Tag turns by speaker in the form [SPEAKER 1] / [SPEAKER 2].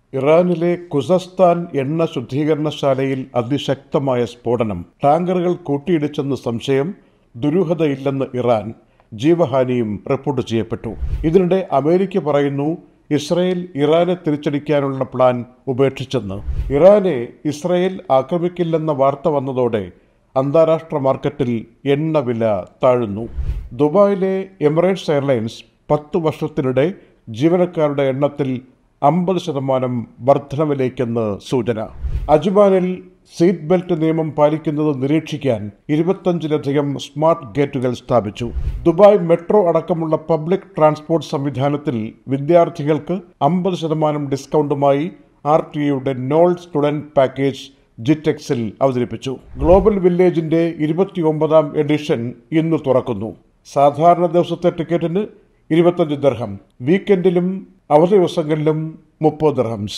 [SPEAKER 1] ഇറാനിലെ കുസസ്താൻ എണ്ണ ശുദ്ധീകരണശാലയിൽ അതിശക്തമായ സ്ഫോടനം ടാങ്കറുകൾ കൂട്ടിയിടിച്ചെന്ന് സംശയം ദുരൂഹതയില്ലെന്ന് ഇറാൻ ജീവഹാനിയും റിപ്പോർട്ട് ചെയ്യപ്പെട്ടു ഇതിനിടെ അമേരിക്ക പറയുന്നു ഇസ്രയേൽ ഇറാനെ തിരിച്ചടിക്കാനുള്ള പ്ലാൻ ഉപേക്ഷിച്ചെന്ന് ഇറാനെ ഇസ്രയേൽ ആക്രമിക്കില്ലെന്ന വാർത്ത വന്നതോടെ അന്താരാഷ്ട്ര മാർക്കറ്റിൽ എണ്ണ വില താഴുന്നു ദുബായിലെ എമിറേറ്റ്സ് എയർലൈൻസ് പത്ത് വർഷത്തിനിടെ ജീവനക്കാരുടെ എണ്ണത്തിൽ അമ്പത് ശതമാനം വർധനവിലേക്കെന്ന് സൂചന അജ്മാനിൽ സീറ്റ് ബെൽറ്റ് നിയമം പാലിക്കുന്നത് നിരീക്ഷിക്കാൻ ഇരുപത്തഞ്ചിലധികം സ്മാർട്ട് ഗേറ്റുകൾ സ്ഥാപിച്ചു ദുബായ് മെട്രോ അടക്കമുള്ള പബ്ലിക് ട്രാൻസ്പോർട്ട് സംവിധാനത്തിൽ വിദ്യാർത്ഥികൾക്ക് അമ്പത് ശതമാനം ഡിസ്കൗണ്ടുമായി ആർ ടി യുടെ നോൾ സ്റ്റുഡന്റ് പാക്കേജ് ജിറ്റെക്സിൽ അവതരിപ്പിച്ചു ഗ്ലോബൽ വില്ലേജിന്റെ ഇരുപത്തിയൊമ്പതാം എഡിഷൻ ഇന്ന് തുറക്കുന്നു സാധാരണ ദിവസത്തെ ടിക്കറ്റിന് ഇരുപത്തഞ്ച് ദർഹം വീക്കെൻഡിലും അവധി ദിവസങ്ങളിലും മുപ്പത് ദർഹംസ്